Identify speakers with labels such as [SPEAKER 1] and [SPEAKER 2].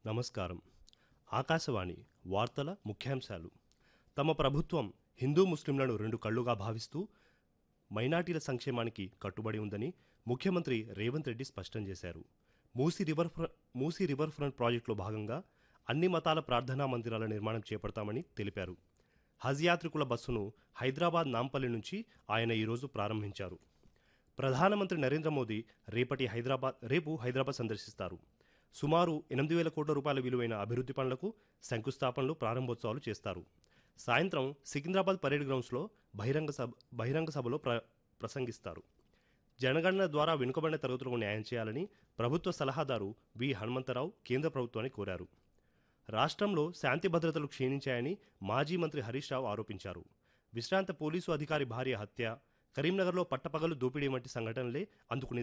[SPEAKER 1] నమస్కారం ఆకాశవాణి వార్తల ముఖ్యాంశాలు తమ ప్రభుత్వం హిందూ ముస్లింలను రెండు కళ్ళుగా భావిస్తూ మైనార్టీల సంక్షేమానికి కట్టుబడి ఉందని ముఖ్యమంత్రి రేవంత్ రెడ్డి స్పష్టం చేశారు మూసీ రివర్ ఫ్ర మూసీ రివర్ ఫ్రంట్ ప్రాజెక్టులో భాగంగా అన్ని మతాల ప్రార్థనా మందిరాల నిర్మాణం చేపడతామని తెలిపారు హజ్ యాత్రికుల బస్సును హైదరాబాద్ నాంపల్లి నుంచి ఆయన ఈరోజు ప్రారంభించారు ప్రధానమంత్రి నరేంద్ర మోదీ రేపటి హైదరాబాద్ రేపు హైదరాబాద్ సందర్శిస్తారు సుమారు ఎనిమిది వేల కోట్ల రూపాయల విలువైన అభివృద్ధి పనులకు శంకుస్థాపనలు ప్రారంభోత్సవాలు చేస్తారు సాయంత్రం సికింద్రాబాద్ పరేడ్ గ్రౌండ్స్లో బహిరంగ సభ బహిరంగ సభలో ప్ర ప్రసంగిస్తారు జనగణన ద్వారా వెనుకబడిన తరగతులకు న్యాయం చేయాలని ప్రభుత్వ సలహాదారు వి హనుమంతరావు కేంద్ర ప్రభుత్వాన్ని కోరారు రాష్ట్రంలో శాంతి భద్రతలు క్షీణించాయని మాజీ మంత్రి హరీష్ రావు ఆరోపించారు విశ్రాంత పోలీసు అధికారి భార్య హత్య కరీంనగర్లో పట్టపగలు దోపిడీ వంటి సంఘటనలే అందుకు